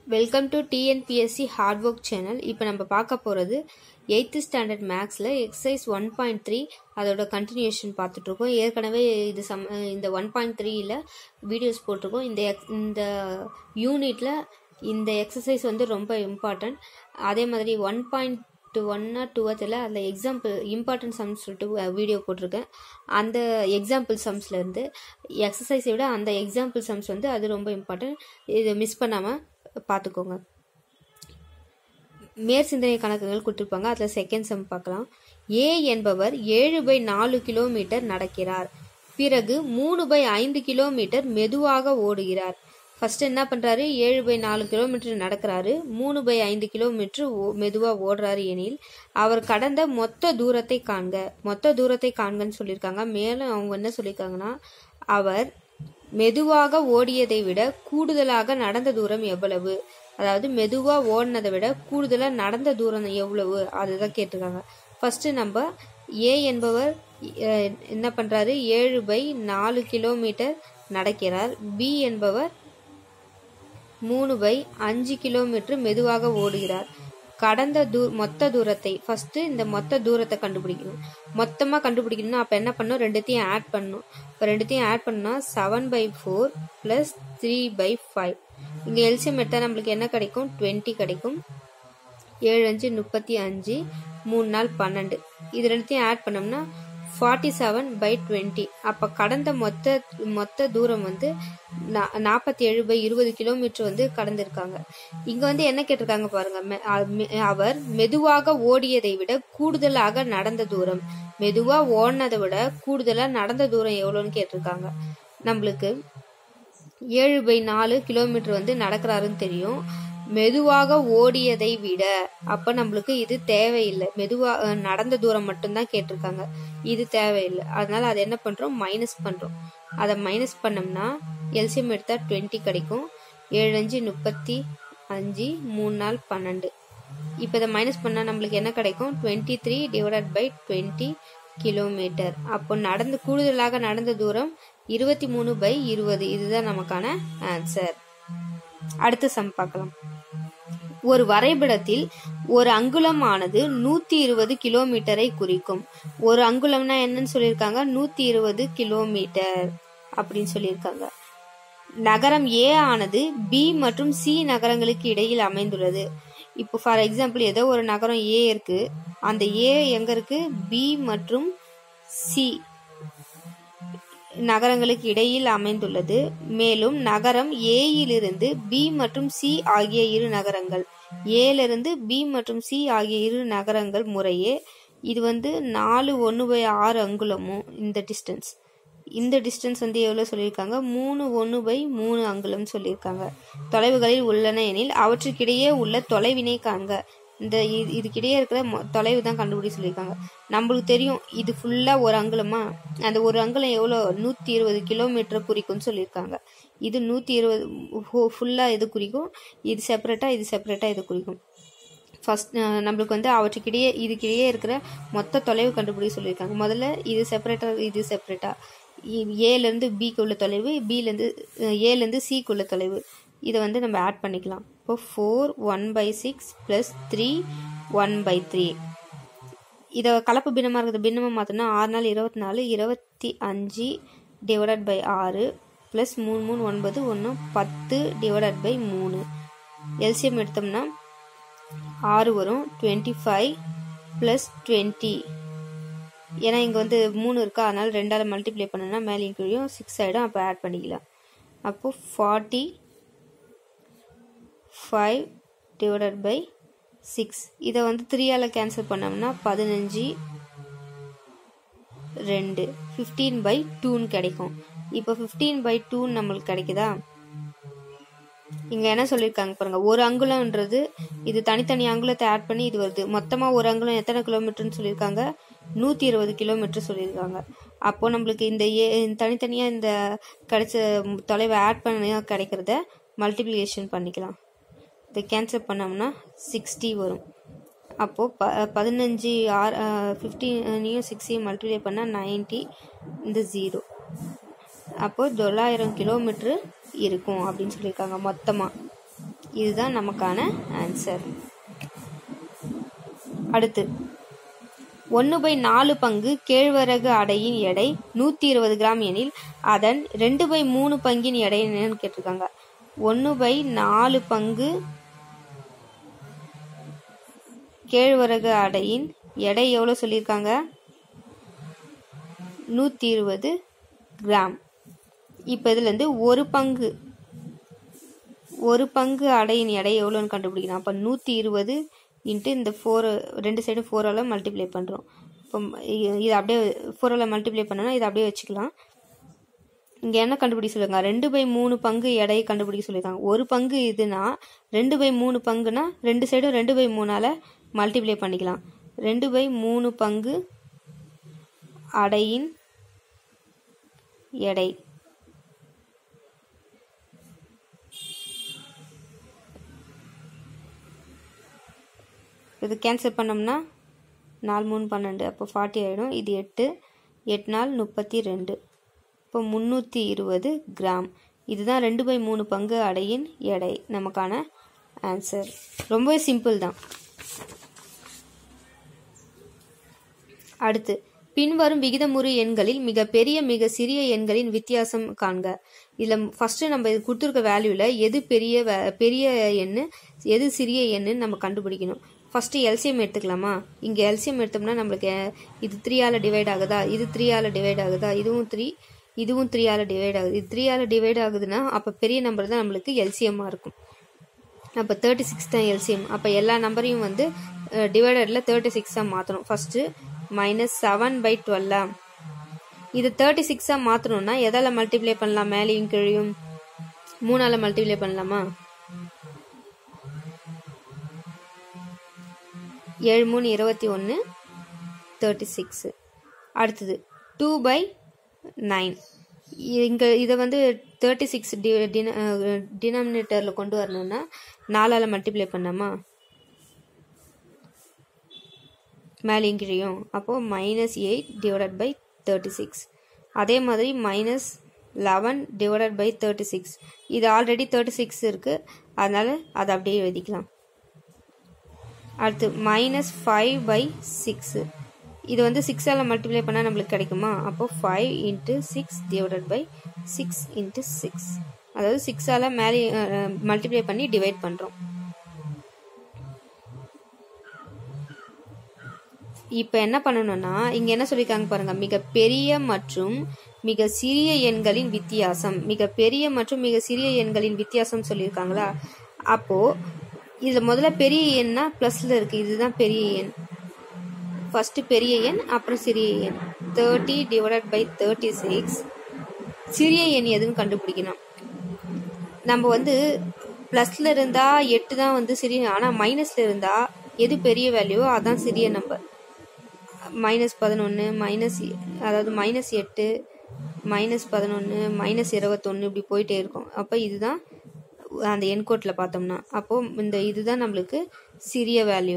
welcome to TNPSC hard work channel இப்போ நம்ம பார்க்க போகிறது எயித்து ஸ்டாண்டர்ட் மேக்ஸில் எக்ஸசைஸ் ஒன் பாயிண்ட் த்ரீ அதோட கண்டினியூஷன் பார்த்துட்ருக்கோம் ஏற்கனவே இது சம் இந்த ஒன் பாயிண்ட் த்ரீயில் வீடியோஸ் போட்டிருக்கோம் இந்த எக்ஸ் இந்த யூனிட்டில் இந்த எக்ஸசைஸ் வந்து ரொம்ப இம்பார்ட்டன்ட் அதே மாதிரி ஒன் பாயிண்ட் டூ ஒன்னா டூவத்தில் அதில் எக்ஸாம்பிள் இம்பார்ட்டன்ட் சம்ஸ் சொல்லிட்டு வீடியோ போட்டிருக்கேன் அந்த எக்ஸாம்பிள் சம்ஸ்லேருந்து எக்ஸசைஸை விட அந்த எக்ஸாம்பிள் சம்ஸ் வந்து அது ரொம்ப இம்பார்ட்டன்ட் இதை மிஸ் பண்ணாமல் பார்த்துக்கோங்க மேற்சிந்தனை கணக்குகள் கொடுத்துருப்பாங்க அதில் செகண்ட் சம் பார்க்கலாம் ஏ என்பவர் ஏழு பை நாலு கிலோமீட்டர் நடக்கிறார் பிறகு மூணு பை ஐந்து கிலோமீட்டர் மெதுவாக ஓடுகிறார் ஃபர்ஸ்ட் என்ன பண்றாரு ஏழு பை நாலு கிலோமீட்டர் நடக்கிறாரு மூணு பை ஐந்து கிலோமீட்டர் மெதுவாக ஓடுறாரு எனில் அவர் கடந்த மொத்த தூரத்தை காண்க மொத்த தூரத்தை காண்கன்னு சொல்லியிருக்காங்க மேலும் அவங்க என்ன சொல்லியிருக்காங்கன்னா அவர் மெதுவாக ஓடியதை விட கூடுதலாக நடந்த தூரம் எவ்வளவு அதாவது மெதுவாக ஓடினதை விட கூடுதலாக நடந்த தூரம் எவ்வளவு அதுதான் கேட்டிருக்காங்க ஃபர்ஸ்ட் நம்ம ஏ என்பவர் என்ன பண்றாரு ஏழு பை நாலு கிலோமீட்டர் நடக்கிறார் பி என்பவர் மூணு பை அஞ்சு கிலோமீட்டர் மெதுவாக ஓடுகிறார் கடந்த தூ மொத்த தூரத்தை ஃபர்ஸ்ட் இந்த மொத்த தூரத்தை கண்டுபிடிக்கணும் மொத்தமாக கண்டுபிடிக்கணும்னா அப்போ என்ன பண்ணணும் ரெண்டுத்தையும் ஆட் பண்ணணும் இப்போ ரெண்டுத்தையும் ஆட் பண்ணால் seven by four plus three by five இங்கே எல்சிஎம் எடுத்தால் நம்மளுக்கு என்ன கிடைக்கும் டுவெண்ட்டி கிடைக்கும் ஏழு அஞ்சு முப்பத்தி அஞ்சு மூணு நாள் பன்னெண்டு இது ரெண்டுத்தையும் ஆட் பண்ணோம்னா ஃபார்ட்டி செவன் பை டுவெண்ட்டி அப்போ கடந்த மொத்த மொத்த தூரம் வந்து நாற்பத்தி ஏழு பை இருபது கிலோமீட்டர் வந்து கடந்திருக்காங்க இங்கே வந்து என்ன கேட்டிருக்காங்க பாருங்க அவர் மெதுவாக ஓடியதை விட கூடுதலாக நடந்த தூரம் மெதுவாக ஓடினதை விட கூடுதலாக நடந்த தூரம் எவ்வளோன்னு கேட்டிருக்காங்க நம்மளுக்கு ஏழு பை நாலு கிலோமீட்டர் வந்து நடக்கிறாருன்னு தெரியும் மெதுவாக ஓடியதை விட அப்ப நம்மளுக்கு இது தேவையில்லை மெதுவா நடந்த தூரம் மட்டும்தான் கேட்டிருக்காங்க இது தேவையில்லை அதனால அதை என்ன பண்றோம் மைனஸ் பண்றோம் அதை மைனஸ் பண்ணோம்னா எல்சிஎம் எடுத்தா டுவெண்ட்டி கிடைக்கும் ஏழு அஞ்சு முப்பத்தி அஞ்சு மூணு நாள் பன்னெண்டு இப்போ இதை மைனஸ் பண்ணால் நம்மளுக்கு என்ன கிடைக்கும் twenty three divided by twenty kilometre அப்போ நடந்து கூடுதலாக நடந்த தூரம் இருபத்தி மூணு பை இருபது இதுதான் நமக்கான ஆன்சர் அடுத்த சம் பார்க்கலாம் ஒரு வரைபடத்தில் ஒரு அங்குலமானது நூத்தி இருபது கிலோமீட்டரை குறிக்கும் ஒரு அங்குலம்னா என்னன்னு சொல்லியிருக்காங்க நூத்தி இருபது கிலோமீட்டர் அப்படின்னு சொல்லியிருக்காங்க நகரம் ஏ ஆனது பி மற்றும் சி நகரங்களுக்கு இடையில் அமைந்துள்ளது இப்போ ஃபார் எக்ஸாம்பிள் ஏதோ ஒரு நகரம் ஏ இருக்கு அந்த ஏ எங்க இருக்கு பி மற்றும் சி நகரங்களுக்கு இடையில் அமைந்துள்ளது மேலும் நகரம் ஏயிலிருந்து பி மற்றும் சி ஆகிய இரு நகரங்கள் ஏலிருந்து பி மற்றும் சி ஆகிய இரு நகரங்கள் முறையே இது வந்து நாலு ஒன்று பை ஆறு அங்குலமும் இந்த டிஸ்டன்ஸ் இந்த டிஸ்டன்ஸ் வந்து எவ்வளோ சொல்லியிருக்காங்க மூணு ஒன்று பை மூணு அங்குலம் சொல்லியிருக்காங்க தொலைவுகளில் உள்ளன எனில் அவற்றுக்கிடையே உள்ள தொலைவினை காண்க இந்த இதுக்கிடையே இருக்கிற தொலைவு தான் கண்டுபிடி சொல்லியிருக்காங்க நம்மளுக்கு தெரியும் இது ஃபுல்லாக ஒரு அங்குலமா அந்த ஒரு அங்குலம் எவ்வளோ நூற்றி இருபது கிலோமீட்டர் குறிக்கும்னு சொல்லியிருக்காங்க இது நூற்றி இருபது ஃபுல்லாக இது குறிக்கும் இது செப்பரேட்டாக இது செப்பரேட்டாக இது குறிக்கும் ஃபஸ்ட் நம்மளுக்கு வந்து அவற்றுக்கிடையே இதுக்கிடையே இருக்கிற மொத்த தொலைவு கண்டுபிடிக்க சொல்லியிருக்காங்க முதல்ல இது செப்பரேட்டாக இது செப்பரேட்டாக ஏலேருந்து பிக்கு உள்ள தொலைவு பிலேருந்து ஏலேருந்து சிக்கு உள்ள தொலைவு இதை வந்து நம்ம ஆட் பண்ணிக்கலாம் இப்போ four one by six plus three one by three இதை கலப்பு பின்னமாக இருக்கிறது பின்னமாக மாற்றோம்னா ஆறு நாள் இருபத்தி நாலு இருபத்தி அஞ்சு டிவைடட் பை ஆறு ப்ளஸ் மூணு மூணு ஒன்பது ஒன்று பத்து டிவைடட் பை மூணு எல்சிஎம் எடுத்தோம்னா ஆறு வரும் டுவெண்ட்டி ஃபைவ் ப்ளஸ் டுவெண்ட்டி ஏன்னா இங்கே வந்து மூணு இருக்கா அதனால் ரெண்டால் மல்டிப்ளை பண்ணோன்னா மேலேயும் கீழே சிக்ஸ் ஆகிடும் அப்போ ஆட் பண்ணிக்கலாம் அப்போது forty five divided by six இதை வந்து த்ரீயால் கேன்சல் பண்ணோம்னா பதினஞ்சு ரெண்டு ஃபிஃப்டீன் பை டூன்னு கிடைக்கும் இப்போ ஃபிஃப்டீன் பை டூன்னு நம்மளுக்கு கிடைக்குதா இங்கே என்ன சொல்லியிருக்காங்க பாருங்க ஒரு அங்குலம்ன்றது இது தனித்தனி அங்குலத்தை ஆட் பண்ணி இது வருது மொத்தமாக ஒரு அங்குலம் எத்தனை கிலோமீட்டர்னு சொல்லியிருக்காங்க நூற்றி இருபது கிலோமீட்டர் சொல்லியிருக்காங்க அப்போ நம்மளுக்கு இந்த ஏ தனித்தனியாக இந்த கிடைச்ச தொலைவை ஆட் பண்ண கிடைக்கிறத மல்டிப்ளிகேஷன் பண்ணிக்கலாம் இதை கேன்சல் பண்ணோம்னா சிக்ஸ்டி வரும் அப்போது ப பதினஞ்சு ஆறு ஃபிஃப்டீனையும் சிக்ஸையும் மல்டிப்ளை பண்ணால் நைன்ட்டி இந்த ஜீரோ அப்போது தொள்ளாயிரம் கிலோமீட்ரு இருக்கும் அப்படின்னு சொல்லியிருக்காங்க மொத்தமாக இதுதான் நமக்கான ஆன்சர் அடுத்து ஒன்று பை நாலு பங்கு கேழ்வரகு அடையின் எடை நூற்றி இருபது கிராம் எனில் அதன் ரெண்டு பை மூணு பங்கின் எடை என்னன்னு கேட்டிருக்காங்க ஒன்று பை நாலு பங்கு கேழ்வரகு அடையின் எடை எவ்வளோ சொல்லியிருக்காங்க நூற்றி இருபது கிராம் இப்போ இதுலேருந்து ஒரு பங்கு ஒரு பங்கு அடையின் எடை எவ்வளோன்னு கண்டுபிடிக்கணும் அப்போ நூற்றி இருபது இன்ட்டு இந்த ஃபோர் ரெண்டு சைடும் ஃபோரால் மல்டிப்ளை பண்ணுறோம் இப்போ இது அப்படியே ஃபோரால் மல்டிப்ளை பண்ணோன்னா இதை அப்படியே வச்சுக்கலாம் இங்கே என்ன கண்டுபிடிக்க சொல்லுங்க ரெண்டு பை மூணு பங்கு எடையை கண்டுபிடிக்க சொல்லியிருக்காங்க ஒரு பங்கு இதுனா ரெண்டு பை மூணு பங்குனா ரெண்டு சைடும் ரெண்டு பை மூணால் மல்டிப்ளை பண்ணிக்கலாம் ரெண்டு பை மூணு பங்கு அடையின் எடை இது கேன்சல் பண்ணோம்னா நாலு மூணு பன்னெண்டு அப்போ ஃபார்ட்டி ஆகிடும் இது எட்டு எட்டு நாள் முப்பத்தி ரெண்டு இப்போ முந்நூற்றி இருபது கிராம் இதுதான் ரெண்டு பை மூணு பங்கு அடையின் எடை நமக்கான ஆன்சர் ரொம்பவே சிம்பிள் தான் அடுத்து பின்வரும் விகிதமுறு எண்களில் மிக பெரிய மிக சிறிய எண்களின் வித்தியாசம் காண்க இதில் ஃபர்ஸ்ட் நம்ம இது கொடுத்துருக்க வேல்யூவில் எது பெரிய வே- பெரிய எண்ணு எது சிறிய எண்ணுன்னு நம்ம கண்டுபிடிக்கணும் ஃபர்ஸ்ட் எல்சிஎம் எடுத்துக்கலாமா இங்கே எல்சிஎம் எடுத்தோம்னா நம்மளுக்கு அஹ், இது த்ரீயால் டிவைட் ஆகுதா இது த்ரீயால் டிவைட் ஆகுதா இதுவும் த்ரீ இதுவும் த்ரீயால் டிவைட் ஆகுது இது த்ரீயால் டிவைட் ஆகுதுன்னா அப்போ பெரிய நம்பர் தான் நம்மளுக்கு எல்சிஎம்மாக இருக்கும் அப்போ தேர்ட்டி சிக்ஸ் தான் எல்சிஎம் அப்போ எல்லா நம்பரையும் வந்து டிவைடரில் தேர்ட்டி சிக்ஸாக மாற்றணும் ஃபஸ்ட்டு மைனஸ் செவன் பை டுவெல்லா இது தேர்ட்டி சிக்ஸாக மாற்றணும்னா எதால் மல்டிப்ளை பண்ணலாம் மேலேயும் கீழையும் மூணால் மல்டிப்ளை பண்ணலாமா ஏழு மூணு இருபத்தி ஒன்று தேர்ட்டி சிக்ஸு அடுத்தது டூ பை நைன் இங்கே இதை வந்து தேர்ட்டி சிக்ஸ் டி டின டினாமினேட்டரில் கொண்டு வரணும்னா நாலால் மல்டிப்ளை பண்ணாமா மேலேயும் கீழையும் அப்போது minus eight divided by thirty six அதே மாதிரி minus eleven divided by thirty six இது ஆல்ரெடி தேர்ட்டி சிக்ஸ் இருக்குது அதனால் அதை அப்படியே எழுதிக்கலாம் அடுத்து மைனஸ் ஃபைவ் பை சிக்ஸு இது வந்து சிக்ஸால் மல்டிப்ளை பண்ணால் நம்மளுக்கு கிடைக்குமா அப்போ five into six divided by six into six அதாவது சிக்ஸால் மேலே மல்டிப்ளை பண்ணி டிவைட் பண்ணுறோம் இப்போ என்ன பண்ணணும்னா இங்க என்ன சொல்லியிருக்காங்க பாருங்க மிக பெரிய மற்றும் மிக சிறிய எண்களின் வித்தியாசம் மிக பெரிய மற்றும் மிக சிறிய எண்களின் வித்தியாசம் சொல்லியிருக்காங்களா அப்போ இதுல முதல்ல பெரிய எண்ணா பிளஸ்ல இருக்கு இதுதான் பெரிய எண் ஃபர்ஸ்ட் பெரிய எண் அப்புறம் சிறிய எண் thirty divided by thirty six சிறிய எண் எதுன்னு கண்டுபிடிக்கணும் நம்ம வந்து ப்ளஸ்ல இருந்தா எட்டு தான் வந்து சிறிய ஆனால் மைனஸ்ல இருந்தா எது பெரிய வேல்யூவோ அதான் சிறிய நம்பர் மைனஸ் பதினொன்று மைனஸ் அதாவது மைனஸ் எட்டு மைனஸ் பதினொன்று மைனஸ் இருபத்தொன்று இப்படி போயிட்டே இருக்கும் அப்போ இதுதான் அந்த என்கோட்டில் பார்த்தோம்னா அப்போது இந்த இதுதான் நம்மளுக்கு சிறிய value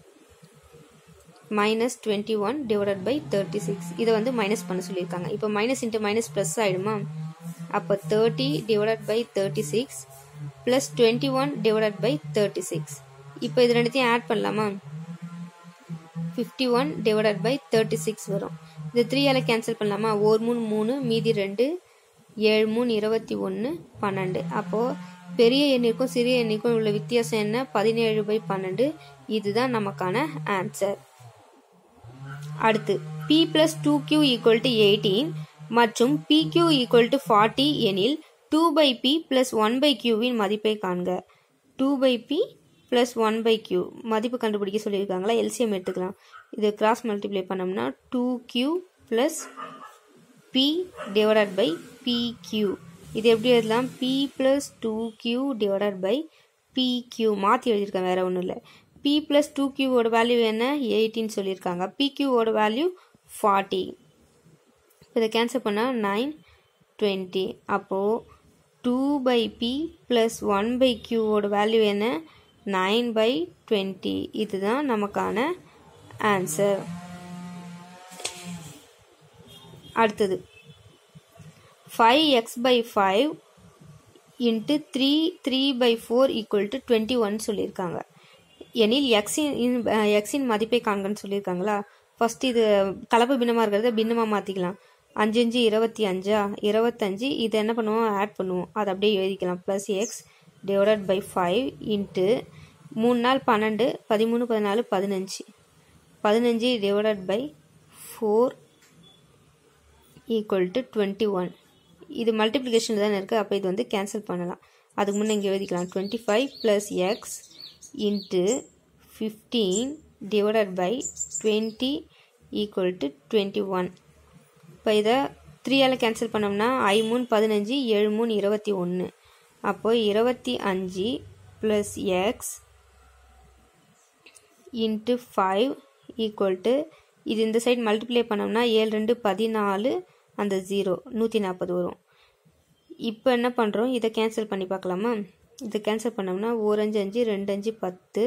minus twenty one divided by thirty six இதை வந்து மைனஸ் பண்ண சொல்லியிருக்காங்க இப்போ மைனஸ் இன்ட்டு மைனஸ் ப்ளஸ் ஆகிடுமா அப்போ thirty divided by thirty six plus twenty one divided by thirty six இப்போ இது ரெண்டுத்தையும் ஆட் பண்ணலாமா fifty one divided by thirty six வரும் இது த்ரீயால் கேன்சல் பண்ணலாமா ஒரு மூணு மூணு மீதி ரெண்டு ஏழு மூணு இருபத்தி ஒன்று பன்னெண்டு அப்போது பெரிய எண்ணிற்கும் சிறிய எண்ணிற்கும் உள்ள வித்தியாசம் என்ன பதினேழு பை பன்னெண்டு இதுதான் நமக்கான ஆன்சர் அடுத்து p plus two q equal to eighteen மற்றும் p q equal to forty எனில் two by p plus one by கியூவின் மதிப்பை காண்க two by p plus one by q மதிப்பு கண்டுபிடிக்க சொல்லியிருக்காங்களா எல்சிஎம் எடுத்துக்கலாம் இது கிராஸ் மல்டிப்ளை பண்ணோம்னா two q plus p divided by p q இது எப்படி எழுதலாம் p plus two q divided by p q மாற்றி எழுதியிருக்கேன் வேற ஒன்றும் இல்லை பி பிளஸ் டூ கியூவோட வேல்யூ என்ன எயிட்டின்னு சொல்லியிருக்காங்க பி கியூவோட வேல்யூ ஃபார்ட்டி இப்போ இதை கேன்சல் பண்ணால் நைன் டுவெண்ட்டி அப்போது two by p plus one by கியூவோட வேல்யூ என்ன நைன் பை டுவெண்ட்டி இதுதான் நமக்கான ஆன்சர் அடுத்தது five x by five into three three by four equal to twenty one சொல்லியிருக்காங்க எனில் எக்ஸின் எக்ஸின் மதிப்பை காண்கன்னு சொல்லியிருக்காங்களா ஃபர்ஸ்ட் இது கலப்பு பின்னமாக இருக்கிறத பின்னமாக மாற்றிக்கலாம் அஞ்சு அஞ்சு இருபத்தி அஞ்சா இருபத்தஞ்சு இதை என்ன பண்ணுவோம் ஆட் பண்ணுவோம் அதை அப்படியே எழுதிக்கலாம் plus x divided by five into மூணு நாள் பன்னெண்டு பதிமூணு பதினாலு பதினஞ்சு பதினஞ்சு divided by four equal to twenty one இது மல்டிப்ளிகேஷன் தானே இருக்குது அப்போ இது வந்து கேன்சல் பண்ணலாம் அதுக்கு முன்னே இங்கே எழுதிக்கலாம் twenty five plus x into fifteen divided by twenty equal to twenty one இப்போ இதை த்ரீயால் கேன்சல் பண்ணோம்னா ஐ மூணு பதினஞ்சு ஏழு மூணு இருபத்தி ஒன்று அப்போது இருபத்தி அஞ்சு plus x into five equal to இது இந்த சைடு மல்டிப்ளை பண்ணோம்னா ஏழு ரெண்டு பதினாலு அந்த ஜீரோ நூற்றி நாற்பது வரும் இப்போ என்ன பண்ணுறோம் இதை கேன்சல் பண்ணி பார்க்கலாமா இதை கேன்சல் பண்ணோம்னா ஒரு அஞ்சு அஞ்சு ரெண்டு அஞ்சு பத்து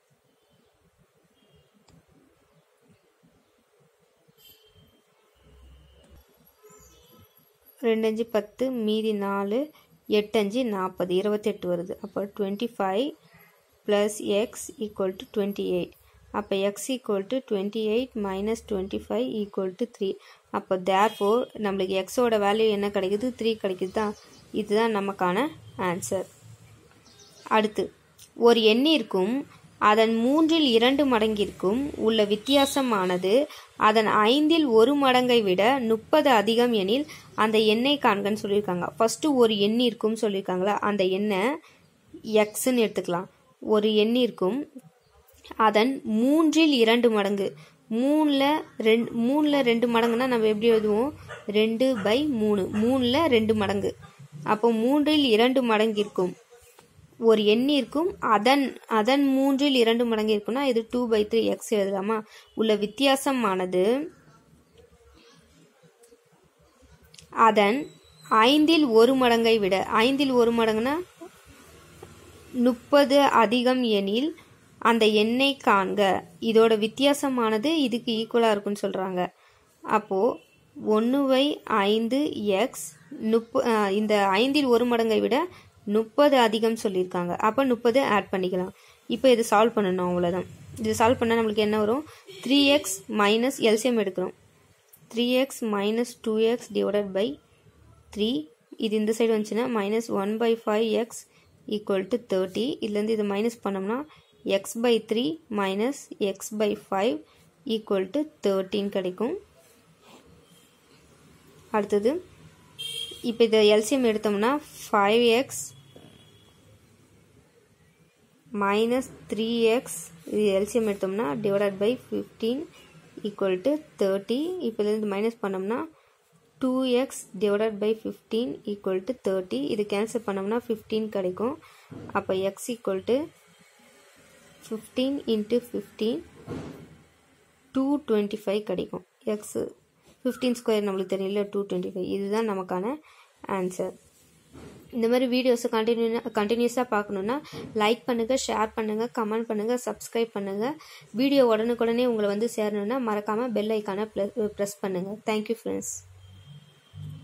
ரெண்டு அஞ்சு பத்து மீதி நாலு எட்டு அஞ்சு நாற்பது இருபத்தெட்டு வருது அப்போ twenty five plus x equal to twenty eight அப்போ x equal to twenty eight minus twenty five equal to three அப்போ தேர் ஃபோர் நம்மளுக்கு எக்ஸோட வேல்யூ என்ன கிடைக்குது த்ரீ கிடைக்குது தான் இதுதான் நமக்கான ஆன்சர் அடுத்து ஒரு எண்ணிற்கும் அதன் மூன்றில் இரண்டு மடங்கிற்கும் உள்ள வித்தியாசமானது அதன் ஐந்தில் ஒரு மடங்கை விட முப்பது அதிகம் எனில் அந்த எண்ணை காண்கன்னு சொல்லியிருக்காங்க ஃபஸ்ட்டு ஒரு எண்ணிற்கும் சொல்லியிருக்காங்களா அந்த எண்ணை எக்ஸ்ன்னு எடுத்துக்கலாம் ஒரு எண்ணிற்கும் அதன் மூன்றில் இரண்டு மடங்கு மூணில் ரெண்டு மூணில் ரெண்டு மடங்குனா நம்ம எப்படி எழுதுவோம் ரெண்டு பை மூணு மூணில் ரெண்டு மடங்கு அப்போ மூன்றில் இரண்டு மடங்கிற்கும் ஒரு எண்ணிற்கும் அதன் அதன் மூன்றில் இரண்டு மடங்கு இருக்குன்னா இது டூ பை த்ரீ எக்ஸ் எழுதலாமா உள்ள வித்தியாசமானது அதன் ஐந்தில் ஒரு மடங்கை விட ஐந்தில் ஒரு மடங்குனா முப்பது அதிகம் எனில் அந்த எண்ணை காண்க இதோட வித்தியாசமானது இதுக்கு ஈக்குவலாக இருக்குன்னு சொல்கிறாங்க அப்போது ஒன்று பை ஐந்து எக்ஸ் முப்ப இந்த ஐந்தில் ஒரு மடங்கை விட முப்பது அதிகம் சொல்லியிருக்காங்க அப்போ முப்பது ஆட் பண்ணிக்கலாம் இப்போ இது சால்வ் பண்ணணும் அவ்வளோதான் இது சால்வ் பண்ணால் நம்மளுக்கு என்ன வரும் த்ரீ எக்ஸ் மைனஸ் எல்சிஎம் எடுக்கிறோம் three x minus two x divided by three இது இந்த சைடு வந்துச்சுன்னா minus one by five x equal to thirty இதுலேருந்து இது மைனஸ் பண்ணோம்னா x by three minus x by five equal to தேர்ட்டின் கிடைக்கும் அடுத்தது இப்போ இதை எல்சிஎம் எடுத்தோம்னா five x minus three x இது எல்சிஎம் எடுத்தோம்னா divided by fifteen equal to thirty இப்போ இதுலேருந்து மைனஸ் பண்ணோம்னா two x divided by fifteen equal to thirty இது கேன்சல் பண்ணோம்னா ஃபிஃப்டீன் கிடைக்கும் அப்போ x equal to fifteen into fifteen two twenty five கிடைக்கும் எக்ஸ் ஃபிஃப்டீன் ஸ்கொயர் நம்மளுக்கு தெரியல டூ டுவெண்ட்டி ஃபைவ் இதுதான் நமக்கான ஆன்சர் இந்த மாதிரி வீடியோஸை கண்டினியூ கண்டினியூஸாக பார்க்கணுன்னா லைக் பண்ணுங்கள் ஷேர் பண்ணுங்கள் கமெண்ட் பண்ணுங்கள் சப்ஸ்கிரைப் பண்ணுங்கள் வீடியோ உடனுக்குடனே உங்களை வந்து சேரணுன்னா மறக்காமல் பெல் ஐக்கானை ப்ரெஸ் பண்ணுங்கள் தேங்க்யூ ஃப்ரெண்ட்ஸ்